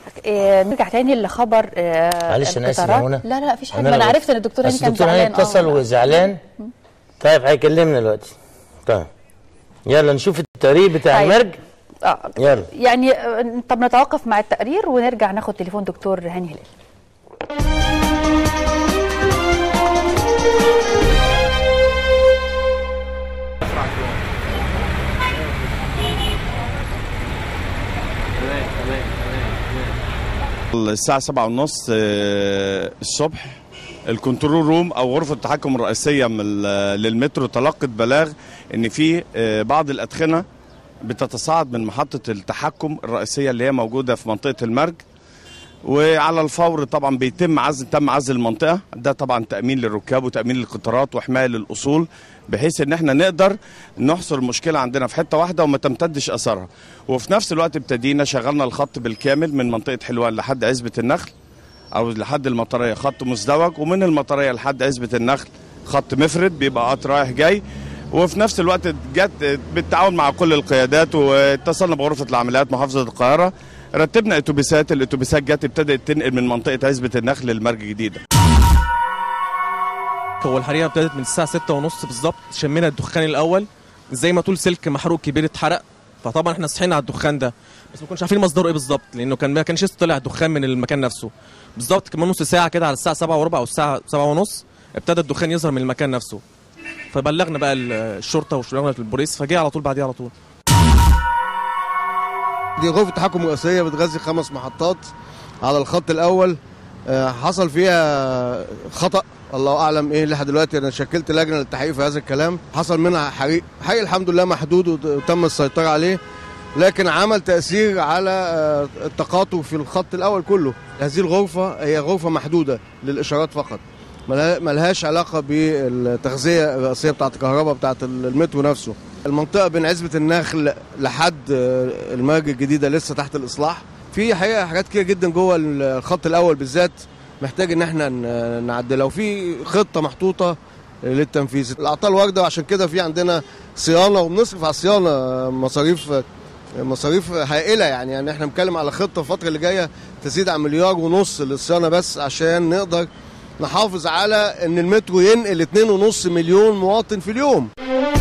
آه، نرجع تاني لخبر آه، معلش انا اسف يا القطارات. منى لا لا مفيش حاجه أنا ما انا لو- عرفت ان الدكتور هاني بس كان الدكتور هاني زعلان اتصل آه. وزعلان طيب هيكلمنا دلوقتي طيب يلا نشوف التقرير بتاع طيب. المرج اه يلا يعني آه، طب نتوقف مع التقرير ونرجع ناخد تليفون دكتور هاني هلال الساعة سبعة ونص آه، الصبح الكنترول روم أو غرفة التحكم الرئيسية من ال- للمترو تلقت بلاغ إن في آه، بعض الأدخنة بتتصاعد من محطة التحكم الرئيسية اللي هي موجودة في منطقة المرج وعلى الفور طبعا بيتم عزل تم عزل المنطقه ده طبعا تامين للركاب وتامين للقطارات وحمايه للاصول بحيث ان احنا نقدر نحصر المشكله عندنا في حته واحده وما تمتدش اثرها وفي نفس الوقت ابتدينا شغلنا الخط بالكامل من منطقه حلوان لحد عزبه النخل او لحد المطريه خط مزدوج ومن المطريه لحد عزبه النخل خط مفرد بيبقى قط رايح جاي وفي نفس الوقت جت بالتعاون مع كل القيادات واتصلنا بغرفه العمليات محافظه القاهره رتبنا اتوبيسات الاتوبيسات جت ابتدت تنقل من منطقه عزبه النخل للمرج جديده هو الحريقه ابتدت من الساعه 6 ونص بالظبط شمينا الدخان الاول زي ما تقول سلك محروق كبير اتحرق فطبعا احنا صحينا على الدخان ده بس ما كناش عارفين مصدره ايه بالظبط لانه كان ما كانش لسه طلع دخان من المكان نفسه بالظبط كمان نص ساعه كده على الساعه 7 وربع او الساعه 7 ونص ابتدى الدخان يظهر من المكان نفسه فبلغنا بقى ال- الشرطه وشغلنا البوليس فجه على طول بعديها على طول دي غرفة تحكم رئيسية بتغذي خمس محطات على الخط الأول آه، حصل فيها خطأ الله أعلم إيه لحد دلوقتي أنا شكلت لجنة للتحقيق في هذا الكلام حصل منها حريق حريق الحمد لله محدود وت- وتم السيطرة عليه لكن عمل تأثير على آه، التقاطع في الخط الأول كله هذه الغرفة هي غرفة محدودة للإشارات فقط ملها- ملهاش علاقة بالتغذية الرئيسية بتاعة الكهرباء بتاعة المترو نفسه المنطقة بين عزبة النخل لحد آه، المرج الجديدة لسه تحت الإصلاح في حقيقة حاجات كتير جدا جوه الخط الأول بالذات محتاج إن احنا ن- نعدلها وفي خطة محطوطة للتنفيذ الأعطال واردة وعشان كده في عندنا صيانة وبنصرف على الصيانة آه، مصاريف آه، مصاريف هائله يعني يعني احنا بنتكلم على خطه الفتره اللي جايه تزيد عن مليار ونص للصيانه بس عشان نقدر نحافظ على ان المترو ينقل 2.5 مليون مواطن في اليوم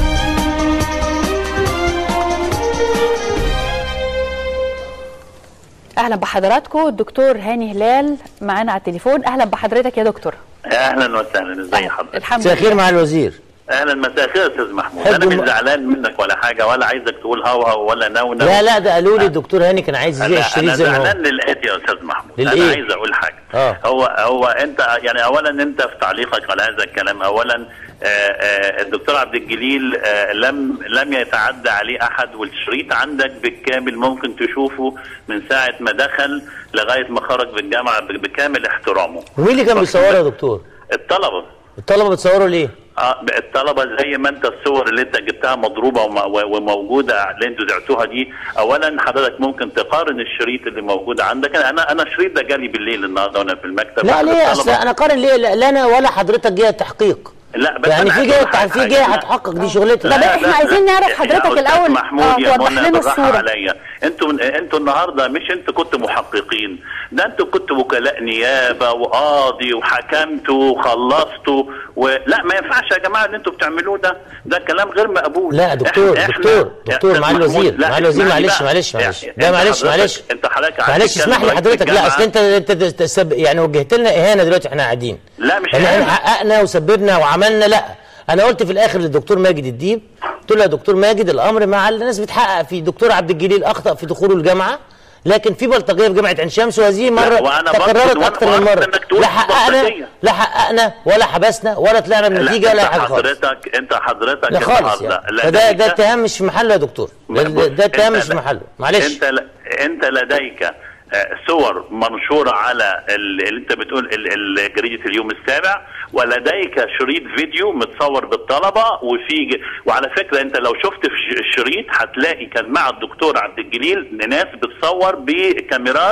اهلا بحضراتكم الدكتور هاني هلال معانا على التليفون اهلا بحضرتك يا دكتور اهلا وسهلا ازي حضرتك الحمد مساء الخير لله مع الوزير اهلا مساء الخير يا استاذ محمود حب انا مش الم- زعلان منك ولا حاجه ولا عايزك تقول هو هو ولا نو نو لا لا ده قالوا لي الدكتور هاني كان عايز يذيع انا الشريط انا زي ما زعلان هو للاتي يا استاذ محمود انا للإيه؟ عايز اقول حاجه آه. هو هو انت يعني اولا انت في تعليقك على هذا الكلام اولا آه، آه، الدكتور عبد الجليل آه، لم لم يتعدى عليه احد والشريط عندك بالكامل ممكن تشوفه من ساعه ما دخل لغايه ما خرج من الجامعه ب- بكامل احترامه ومين اللي كان بيصوره يا دكتور الطلبه الطلبه بتصوروا ليه اه الطلبه زي ما انت الصور اللي انت جبتها مضروبه وم- و- وموجوده اللي انتوا زعتوها دي اولا حضرتك ممكن تقارن الشريط اللي موجود عندك انا انا الشريط ده جالي بالليل النهارده وانا في المكتب لا أحد ليه الطلبة- اصل انا قارن ليه لا لا انا ولا حضرتك جهه تحقيق لا بس يعني أنا في عايز جهه أقول حاجة- في جهه حاجة. هتحقق دي شغلتها طب لا، إحنا لا، عايزين لا. نعرف يا حضرتك أستاذ الأول، محمود آه، يا توضح منى لنا بالراحة الصورة. عليا انتوا انتوا النهارده مش انتوا كنتوا محققين ده انتوا كنتوا وكلاء نيابه وقاضي وحكمتوا وخلصتوا ولا ما ينفعش يا جماعه اللي انتوا بتعملوه ده ده كلام غير مقبول لا دكتور إحنا- إحنا- دكتور يا دكتور أستاذ مع محمود، الوزير لا، مع الوزير اسمعني معلش بقى. معلش يا- معلش يا- لا أنت معلش حضرتك- معلش انت حضرتك عايز معلش تتكلم اسمح لي رئيس حضرتك لا الجامعة. اصل انت انت تسب يعني وجهت لنا اهانه دلوقتي احنا قاعدين لا، مش ان احنا إهانة. حققنا وسببنا وعملنا لا انا قلت في الاخر للدكتور ماجد الديب قلت له يا دكتور ماجد الامر مع الناس بتحقق فيه دكتور عبد الجليل اخطا في دخوله الجامعه لكن في بلطجيه في جامعه عين شمس وهذه مره وأنا تكررت برفض اكثر وأنا من برفض مره إنك تقول لا في حققنا بلطجية. لا حققنا ولا حبسنا ولا طلعنا لا بنتيجه ولا انت حاجه خالص حضرتك انت حضرتك لا خالص النهارده يعني فده ده لديك- اتهام مش في محله يا دكتور ده, بص، ده, ده اتهام انت مش في ل- محله معلش انت ل... انت لديك آه، صور منشوره على ال- اللي انت بتقول ال- ال- جريده اليوم السابع ولديك شريط فيديو متصور بالطلبه وفي ج- وعلى فكره انت لو شفت في ش- الشريط هتلاقي كان مع الدكتور عبد الجليل ناس بتصور بكاميرات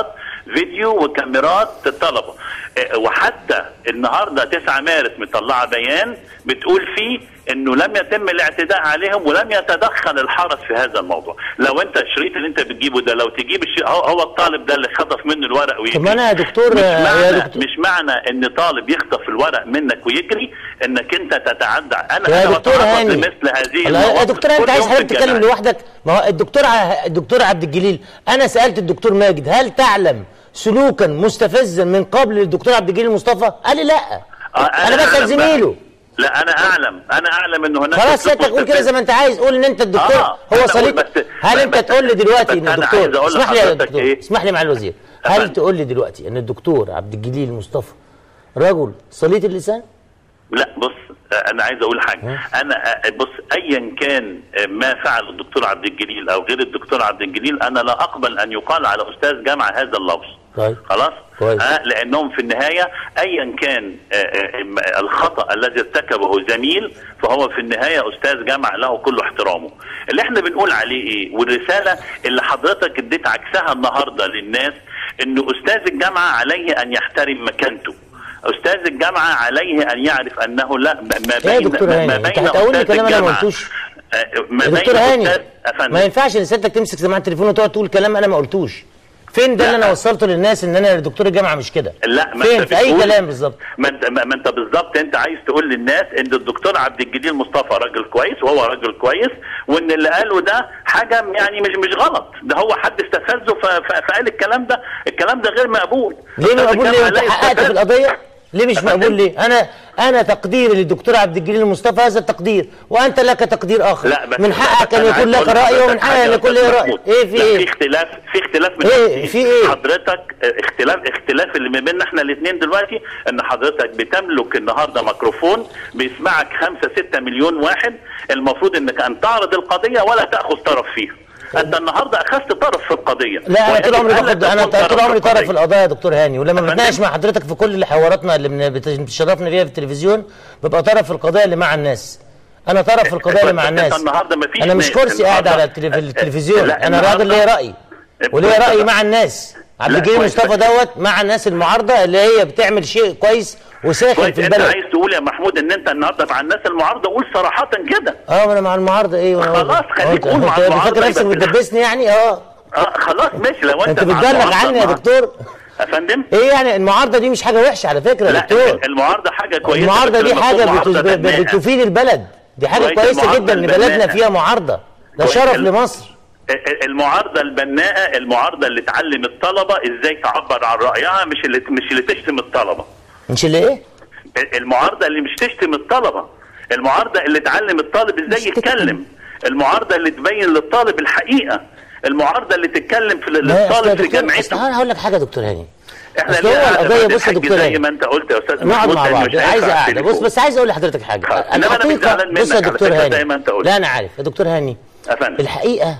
فيديو وكاميرات الطلبه آه، وحتى النهارده 9 مارس مطلعه بيان بتقول فيه انه لم يتم الاعتداء عليهم ولم يتدخل الحرس في هذا الموضوع لو انت الشريط اللي انت بتجيبه ده لو تجيب الشريط هو, هو الطالب ده اللي خطف منه الورق ويجري طب ما أنا يا دكتور- مش يا معنى دكتور- مش معنى ان طالب يخطف الورق منك ويجري انك انت تتعدى انا يا أنا دكتور بتعرض هاني لمثل هذه الله يا المواقف دكتور انت كل عايز يوم في حضرتك تتكلم الجامعة. لوحدك ما هو الدكتور ع- الدكتور عبد الجليل انا سالت الدكتور ماجد هل تعلم سلوكا مستفزا من قبل للدكتور عبد الجليل مصطفى قال لي لا آه، انا بسال أعلم زميله لا انا اعلم انا اعلم انه هناك خلاص أسلوب سيادتك قول كده مستفز. زي ما انت عايز قول ان انت الدكتور آه، هو أنا صليب أقول بس- هل انت بس- تقول لي دلوقتي ان بس أنا الدكتور عايز أقول اسمح لي يا لحضرتك دكتور إيه؟ اسمح لي مع الوزير أفندم. هل تقول لي دلوقتي ان الدكتور عبد الجليل مصطفى رجل صليط اللسان لا بص آه، انا عايز اقول حاجه انا آه، بص ايا كان آه، ما فعل الدكتور عبد الجليل او غير الدكتور عبد الجليل انا لا اقبل ان يقال على استاذ جامعه هذا اللفظ طيب. خلاص كويس. آه لانهم في النهايه ايا كان آه، آه، الخطا الذي ارتكبه زميل فهو في النهايه استاذ جامعه له كل احترامه اللي احنا بنقول عليه ايه والرساله اللي حضرتك اديت عكسها النهارده للناس انه استاذ الجامعه عليه ان يحترم مكانته استاذ الجامعه عليه ان يعرف انه لا ما إيه يا بين دكتور ما هاني؟ بين أنت هتقول لي أستاذ كلام أنا ما الجامعة- قلتوش. آه، ما يا بين دكتور هاني أستاذ أفندم. ما ينفعش ان سيادتك تمسك سماعه التليفون وتقعد تقول كلام انا ما قلتوش فين ده اللي انا وصلته للناس ان انا دكتور الجامعه مش كده لا ما فين انت في اي بتقول- كلام بالظبط ما انت ما ما انت بالظبط انت عايز تقول للناس ان الدكتور عبد الجليل مصطفى راجل كويس وهو راجل كويس وان اللي قاله ده حاجه يعني مش مش غلط ده هو حد استفزه ف- ف- فقال الكلام ده الكلام ده غير مقبول ليه أستاذ مقبول ليه الجامعة انت لا حققت في يستفز. القضيه ليه مش أفندم. مقبول ليه انا انا تقديري للدكتور عبد الجليل مصطفى هذا التقدير وانت لك تقدير اخر لا بس من حقك ان أنا يكون عايز لك أقول راي لحضرتك ومن حقك حاجة ان يا يكون أستاذ لي راي محمود. ايه في لا، ايه في اختلاف في اختلاف من إيه؟ ناحيتين. في إيه؟ حضرتك اه، اختلاف اختلاف اللي ما بيننا احنا الاثنين دلوقتي ان حضرتك بتملك النهارده ميكروفون بيسمعك 5 6 مليون واحد المفروض انك ان تعرض القضيه ولا تاخذ طرف فيها انت النهارده اخذت طرف في القضيه لا انا طول عمري ويجب ألا باخد انا تكون طول عمري طرف في القضية. القضايا يا دكتور هاني ولما أفندم؟ بتناقش مع حضرتك في كل حواراتنا اللي بن- بت- بتشرفنا فيها في التلفزيون ببقى طرف في القضايا اللي مع الناس انا طرف في القضايا اللي مع بس أنت الناس النهاردة مفيش انا مش ناس. كرسي قاعد النهاردة- على التلف- التلفزيون لا، انا راجل ليا النهاردة- راي وليا راي مع الناس عبد لا، الجليل كويس. مصطفى دوت مع الناس المعارضه اللي هي بتعمل شيء كويس وساخن كويس في انت البلد عايز تقول يا محمود ان انت النهارده مع الناس المعارضه قول صراحه كده اه ما انا مع المعارضه ايه وأنا- خلاص، خليك أنت- قول مع أنت المعارضة فاكر نفسك يبقى في بتدبسني يعني اه اه خلاص ماشي لو انت انت مع بتبلغ المعارضة عني يا مع- دكتور يا فندم ايه يعني المعارضه دي مش حاجه وحشه على فكره يا لا دكتور المعارضه حاجه كويسه المعارضه بس دي لما حاجه تكون بت- معارضة ب- بناءة. بتفيد البلد دي حاجه كويس، كويسه المعارضة جدا ان بلدنا البناءة. فيها معارضه ده كويس، شرف ال- لمصر المعارضه البناءه المعارضه اللي تعلم الطلبه ازاي تعبر عن رايها مش اللي مش اللي تشتم الطلبه مش اللي ايه المعارضه اللي مش تشتم الطلبه المعارضه اللي تعلم الطالب ازاي مش تكتم. يتكلم المعارضه اللي تبين للطالب الحقيقه المعارضه اللي تتكلم في ما هي أصل يا للطالب في دكتور اصل جامعته انا هقول لك حاجه يا دكتور هاني احنا اصل هو لينا قعدة القضيه بعد بص يا الحج دكتور زي هاني ما انت قلت يا استاذ نقعد محمود مع لأن بعض مش هينفع عايز على قاعده بص التليفون. بس عايز اقول لحضرتك حاجه آه، إنما أنا مش زعلان بص يا منك على دكتور فكرة هاني زي ما أنت قلت. لا انا عارف يا دكتور هاني يا فندم. الحقيقه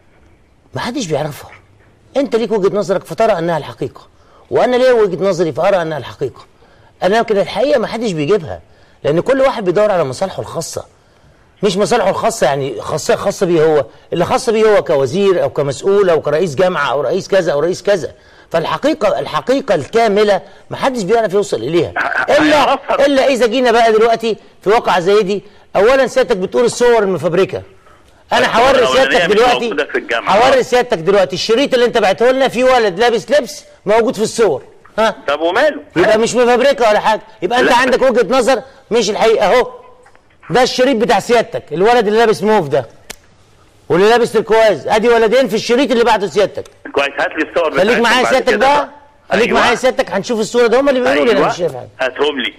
ما حدش بيعرفها انت ليك وجهه نظرك فترى انها الحقيقه وانا ليا وجهه نظري فارى انها الحقيقه انا لكن الحقيقه ما حدش بيجيبها لان كل واحد بيدور على مصالحه الخاصه مش مصالحه الخاصه يعني خاصه خاصه بيه هو اللي خاصه بيه هو كوزير او كمسؤول او كرئيس جامعه او رئيس كذا او رئيس كذا فالحقيقه الحقيقه الكامله ما حدش بيعرف يوصل اليها الا هيعرفها. الا اذا جينا بقى دلوقتي في واقعه زي دي اولا سيادتك بتقول الصور المفبركه انا الصور هوري الأولانية سيادتك مش دلوقتي موجودة في الجامعة. هوري سيادتك دلوقتي الشريط اللي انت بعته لنا فيه ولد لابس لبس موجود في الصور ها طب وماله يبقى مش مفبركه ولا حاجه يبقى انت لا. عندك وجهه نظر مش الحقيقه اهو ده الشريط بتاع سيادتك الولد اللي لابس موف ده واللي لابس تركواز ادي ولدين في الشريط اللي بعته سيادتك كويس هات لي الصور خليك بتاعتهم معايا بعد سيادتك كده بقى خليك أيوة. معايا سيادتك هنشوف الصوره ده هم اللي بيقولوا لي انا ايوه مش شايف حاجه هاتهم لي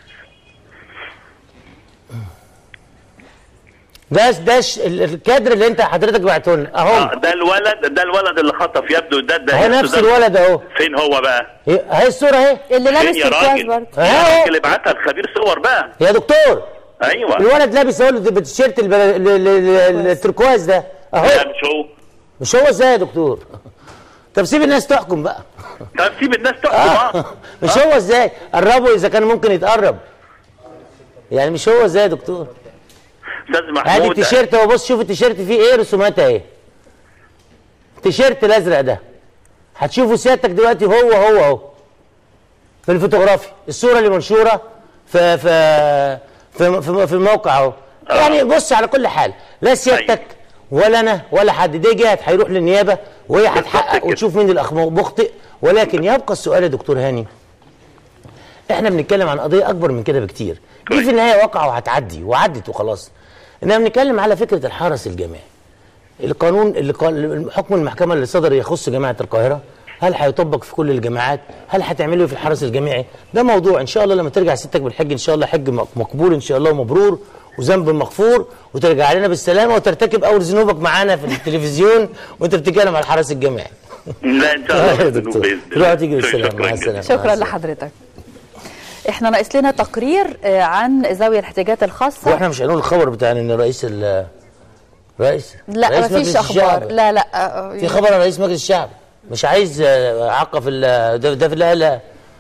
ده ده ش- ال- الكادر اللي انت حضرتك بعته لنا آه، اهو ده الولد ده الولد اللي خطف يبدو ده ده اهو يبدو نفس ده- الولد اهو فين هو بقى؟ إيه، اهي الصوره اهي اللي فين لابس يا تركواز راجل؟ برضه أهو. يا راجل ابعتها لخبير صور بقى يا دكتور ايوه الولد لابس اهو اللي بالتيشيرت الب- ال- ال- ال- التركواز ده لا اهو مش هو مش هو ازاي يا دكتور طب سيب الناس تحكم بقى طب سيب الناس تحكم آه. اه مش هو ازاي قربوا اذا كان ممكن يتقرب يعني مش هو ازاي يا دكتور استاذ ادي محمود التيشيرت اهو بص شوف التيشيرت فيه ايه رسومات اهي التيشيرت الازرق ده هتشوفوا سيادتك دلوقتي هو هو اهو في الفوتوغرافي الصوره اللي منشوره في في في في, في الموقع اهو يعني بص على كل حال لا سيادتك ولا انا ولا حد دي جهه هيروح للنيابه وهي هتحقق كده. وتشوف مين الاخ مخطئ ولكن يبقى السؤال يا دكتور هاني احنا بنتكلم عن قضيه اكبر من كده بكتير دي في النهايه واقعه وهتعدي وعدت وخلاص انما بنتكلم على فكره الحرس الجامعي القانون اللي قال حكم المحكمه اللي صدر يخص جامعه القاهره هل هيطبق في كل الجامعات؟ هل هتعمله إيه في الحرس الجامعي؟ ده موضوع ان شاء الله لما ترجع ستك بالحج ان شاء الله حج مق- مقبول ان شاء الله ومبرور وذنب مغفور وترجع لنا بالسلامه وترتكب اول ذنوبك معانا في التلفزيون وانت بتتكلم على الحرس الجامعي. لا ان شاء يا الله دكتور. بإذن الله. روح تيجي بالسلامة. شكراً مع جداً. السلامة. شكرا السلامة. لحضرتك احنا ناقص لنا تقرير آه، عن ذوي الاحتياجات الخاصه واحنا مش هنقول الخبر بتاع ان رئيس ال رئيس لا رئيس مفيش مجلس اخبار الشعب. لا لا آه، في خبر عن رئيس مجلس الشعب مش عايز آه، عقه في ال- ده ده في لا لا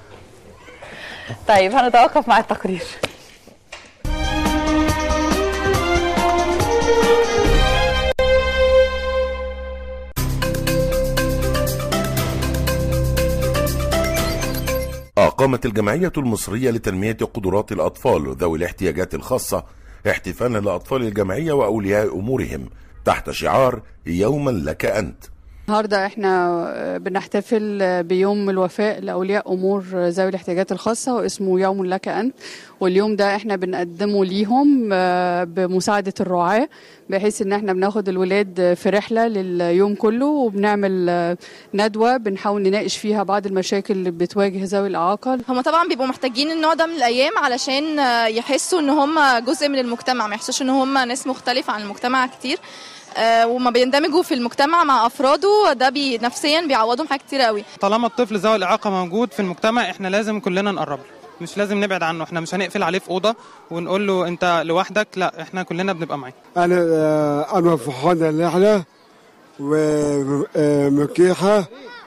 طيب هنتوقف مع التقرير أقامت الجمعية المصرية لتنمية قدرات الأطفال ذوي الاحتياجات الخاصة احتفالا لأطفال الجمعية وأولياء أمورهم تحت شعار يوما لك أنت النهارده احنا بنحتفل بيوم الوفاء لاولياء امور ذوي الاحتياجات الخاصه واسمه يوم لك انت واليوم ده احنا بنقدمه ليهم آه، بمساعده الرعاه بحيث ان احنا بناخد الولاد في رحله لليوم كله وبنعمل آه، ندوه بنحاول نناقش فيها بعض المشاكل اللي بتواجه ذوي الاعاقه هما طبعا بيبقوا محتاجين النوع ده من الايام علشان آه، يحسوا ان هم جزء من المجتمع ما يحسوش ان هم ناس مختلفه عن المجتمع كتير آه، وما بيندمجوا في المجتمع مع افراده ده بي نفسيا بيعوضهم حاجات كتير قوي طالما الطفل ذوي الإعاقة موجود في المجتمع احنا لازم كلنا نقرب له. مش لازم نبعد عنه احنا مش هنقفل عليه في أوضة ونقول له انت لوحدك لا احنا كلنا بنبقى معاه أنا آه، أنا فرحان الرحلة ومكيحة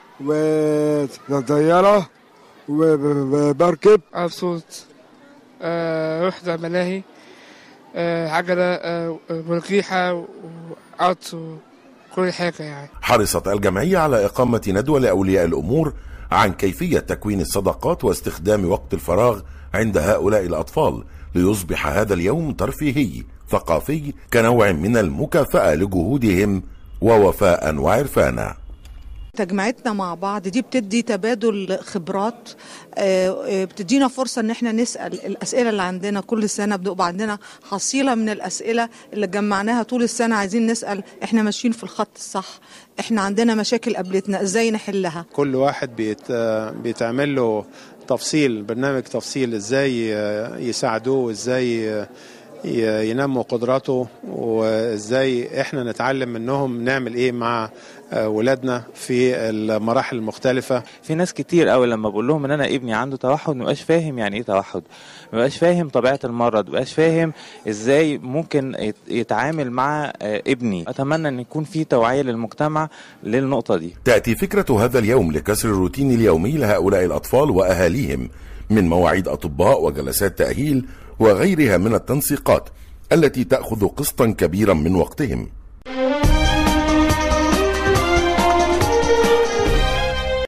وطيارة وبركب مبسوط آه رحت ملاهي آه عجلة آه مرجيحة وقط وكل حاجة يعني حرصت الجمعية على إقامة ندوة لأولياء الأمور عن كيفية تكوين الصداقات واستخدام وقت الفراغ عند هؤلاء الأطفال ليصبح هذا اليوم ترفيهي ثقافي كنوع من المكافأة لجهودهم ووفاء وعرفانا تجمعتنا مع بعض دي بتدي تبادل خبرات آه، آه، بتدينا فرصة ان احنا نسأل الأسئلة اللي عندنا كل سنة بنبقى عندنا حصيلة من الأسئلة اللي جمعناها طول السنة عايزين نسأل احنا ماشيين في الخط الصح احنا عندنا مشاكل قابلتنا ازاي نحلها كل واحد بيت بيتعمل له تفصيل برنامج تفصيل ازاي يساعدوه وازاي ي- ينموا قدراته وازاي احنا نتعلم منهم نعمل ايه مع ولادنا في المراحل المختلفة في ناس كتير قوي لما بقول لهم ان انا ابني عنده توحد مبقاش فاهم يعني ايه توحد مبقاش فاهم طبيعه المرض مبقاش فاهم ازاي ممكن يت- يتعامل مع آه، ابني اتمنى ان يكون في توعيه للمجتمع للنقطه دي تأتي فكرة هذا اليوم لكسر الروتين اليومي لهؤلاء الأطفال وأهاليهم من مواعيد أطباء وجلسات تأهيل وغيرها من التنسيقات التي تأخذ قسطا كبيرا من وقتهم